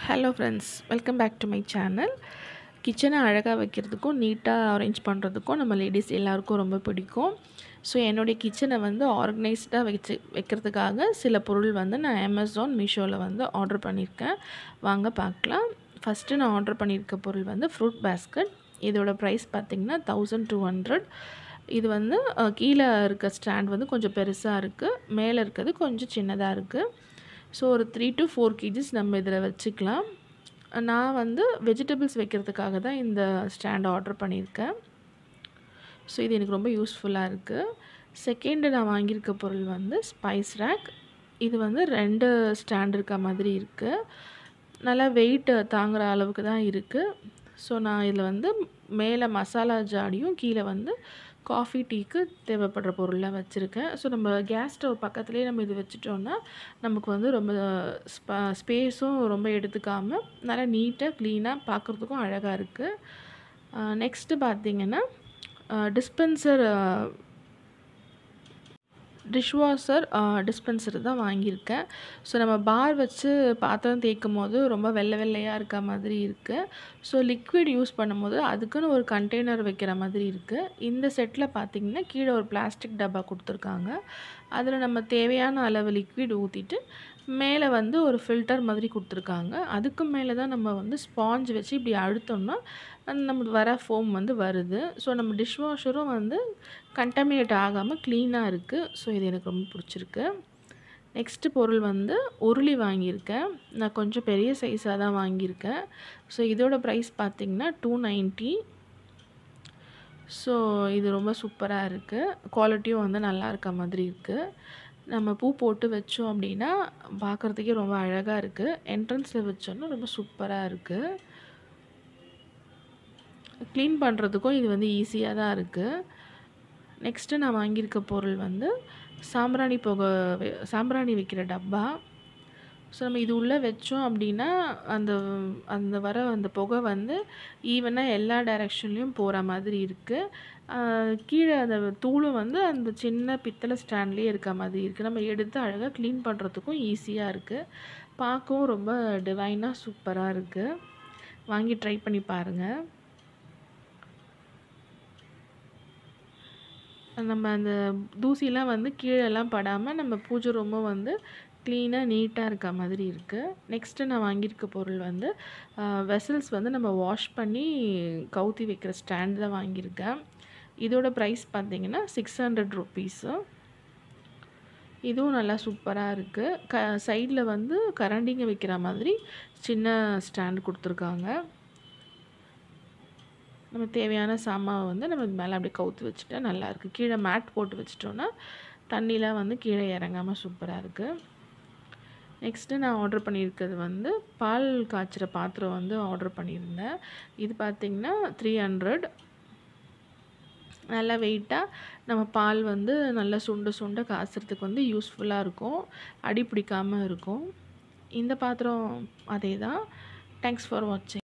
hello friends welcome back to my channel கிச்சனை அழகாக வைக்கிறதுக்கும் நீட்டாக அரேஞ்ச் பண்ணுறதுக்கும் நம்ம லேடிஸ் எல்லாருக்கும் ரொம்ப பிடிக்கும் ஸோ என்னுடைய கிச்சனை வந்து ஆர்கனைஸ்டாக வச்சு வைக்கிறதுக்காக சில பொருள் வந்து நான் அமேசான் மீஷோவில் வந்து ஆர்டர் பண்ணியிருக்கேன் வாங்க பார்க்கலாம் ஃபஸ்ட்டு நான் ஆர்டர் பண்ணியிருக்க பொருள் வந்து ஃப்ரூட் பேஸ்கட் இதோட ப்ரைஸ் பார்த்திங்கன்னா தௌசண்ட் டூ ஹண்ட்ரட் இது வந்து அஹ், கீழே இருக்க ஸ்டாண்ட் வந்து கொஞ்சம் பெருசாக இருக்குது மேலே இருக்கிறது கொஞ்சம் சின்னதாக இருக்குது ஸோ ஒரு த்ரீ டு ஃபோர் கேஜிஸ் நம்ம இதில் வச்சுக்கலாம் நான் வந்து வெஜிடபிள்ஸ் வைக்கிறதுக்காக தான் இந்த ஸ்டாண்ட் ஆர்டர் பண்ணியிருக்கேன் ஸோ இது எனக்கு ரொம்ப யூஸ்ஃபுல்லாக இருக்குது செகண்டு நான் வாங்கியிருக்க பொருள் வந்து ஸ்பைஸ் ரேக் இது வந்து ரெண்டு ஸ்டாண்ட் இருக்க மாதிரி இருக்குது நல்லா வெயிட் தாங்குகிற அளவுக்கு தான் இருக்குது ஸோ நான் இதில் வந்து மேலே மசாலா ஜாடியும் கீழே வந்து காஃபி டீக்கு தேவைப்படுற பொருள்லாம் வச்சுருக்கேன் ஸோ நம்ம கேஸ் ஸ்டவ் பக்கத்துலேயே நம்ம இது வச்சுட்டோம்னா நமக்கு வந்து ரொம்ப ஸ்பா ஸ்பேஸும் ரொம்ப எடுத்துக்காமல் நல்லா நீட்டாக க்ளீனாக பார்க்குறதுக்கும் அழகாக இருக்குது நெக்ஸ்ட்டு பார்த்தீங்கன்னா டிஸ்பென்சர் டிஷ்வாஷர் டிஸ்பென்சர் தான் வாங்கியிருக்கேன் ஸோ நம்ம பார் வச்சு பாத்திரம் தேய்க்கும் போது ரொம்ப வெள்ளை வெள்ளையாக இருக்க மாதிரி இருக்குது ஸோ லிக்விட் யூஸ் பண்ணும்போது அதுக்குன்னு ஒரு கண்டெய்னர் வைக்கிற மாதிரி இருக்குது இந்த செட்டில் பார்த்திங்கன்னா கீழே ஒரு பிளாஸ்டிக் டப்பா கொடுத்துருக்காங்க அதில் நம்ம தேவையான அளவு லிக்விட் ஊற்றிட்டு மேலே வந்து ஒரு ஃபில்டர் மாதிரி கொடுத்துருக்காங்க அதுக்கு மேலே தான் நம்ம வந்து ஸ்பாஞ்ச் வச்சு இப்படி அழுத்தோம்னா அந்த நமக்கு வர ஃபோம் வந்து வருது ஸோ நம்ம டிஷ்வாஷரும் வந்து கண்டாமினேட் ஆகாமல் க்ளீனாக இருக்குது ஸோ இது எனக்கு ரொம்ப பிடிச்சிருக்கு நெக்ஸ்ட்டு பொருள் வந்து உருளி வாங்கியிருக்கேன் நான் கொஞ்சம் பெரிய சைஸாக தான் வாங்கியிருக்கேன் ஸோ இதோட ப்ரைஸ் பார்த்திங்கன்னா டூ நைன்ட்டி ஸோ இது ரொம்ப சூப்பராக இருக்குது குவாலிட்டியும் வந்து நல்லா இருக்க மாதிரி இருக்குது நம்ம பூ போட்டு வச்சோம் அப்படின்னா பார்க்குறதுக்கே ரொம்ப அழகாக இருக்குது என்ட்ரன்ஸில் வச்சோன்னா ரொம்ப சூப்பராக இருக்குது க்ளீன் பண்ணுறதுக்கும் இது வந்து ஈஸியாக தான் இருக்குது நெக்ஸ்ட்டு நான் வாங்கியிருக்க பொருள் வந்து சாம்பிராணி புகை வை- சாம்பிராணி வைக்கிற டப்பா ஸோ நம்ம இது உள்ளே வச்சோம் அப்படின்னா அந்த அந்த வர அந்த புகை வந்து ஈவனாக எல்லா டைரெக்ஷன்லேயும் போகிற மாதிரி இருக்குது கீழே அந்த தூளும் வந்து அந்த சின்ன பித்தளை ஸ்டாண்ட்லேயே இருக்க மாதிரி இருக்குது நம்ம எடுத்து அழகாக க்ளீன் பண்ணுறதுக்கும் ஈஸியாக இருக்குது பார்க்கவும் ரொம்ப டிவைனாக சூப்பராக இருக்குது வாங்கி ட்ரை பண்ணி பாருங்கள் நம்ம அந்த தூசிலாம் வந்து கீழெல்லாம் படாமல் நம்ம பூஜை ரூமும் வந்து க்ளீனாக நீட்டாக இருக்க மாதிரி இருக்குது நெக்ஸ்ட்டு நான் வாங்கியிருக்க பொருள் வந்து வெசல்ஸ் வந்து நம்ம வாஷ் பண்ணி கவுத்தி வைக்கிற ஸ்டாண்ட் தான் வாங்கியிருக்கேன் இதோட ப்ரைஸ் பார்த்தீங்கன்னா சிக்ஸ் ஹண்ட்ரட் ருப்பீஸு இதுவும் நல்லா சூப்பராக இருக்குது க சைடில் வந்து கரண்டிங்க வைக்கிற மாதிரி சின்ன ஸ்டாண்ட் கொடுத்துருக்காங்க நம்ம தேவையான சாமாவை வந்து நம்ம இது மேலே அப்படியே கவுத்து வச்சுட்டா நல்லாயிருக்கு கீழே மேட் போட்டு வச்சிட்டோன்னா தண்ணிலாம் வந்து கீழே இறங்காமல் சூப்பராக இருக்குது நெக்ஸ்ட்டு நான் ஆர்டர் பண்ணியிருக்கிறது வந்து பால் காய்ச்சுற பாத்திரம் வந்து ஆர்டர் பண்ணியிருந்தேன் இது பார்த்திங்கன்னா த்ரீ ஹண்ட்ரட் நல்லா வெயிட்டாக நம்ம பால் வந்து நல்லா சுண்ட சுண்ட காய்ச்சறதுக்கு வந்து யூஸ்ஃபுல்லாக இருக்கும் அடி பிடிக்காமல் இருக்கும் இந்த பாத்திரம் அதே தான் தேங்க்ஸ் ஃபார் வாட்சிங்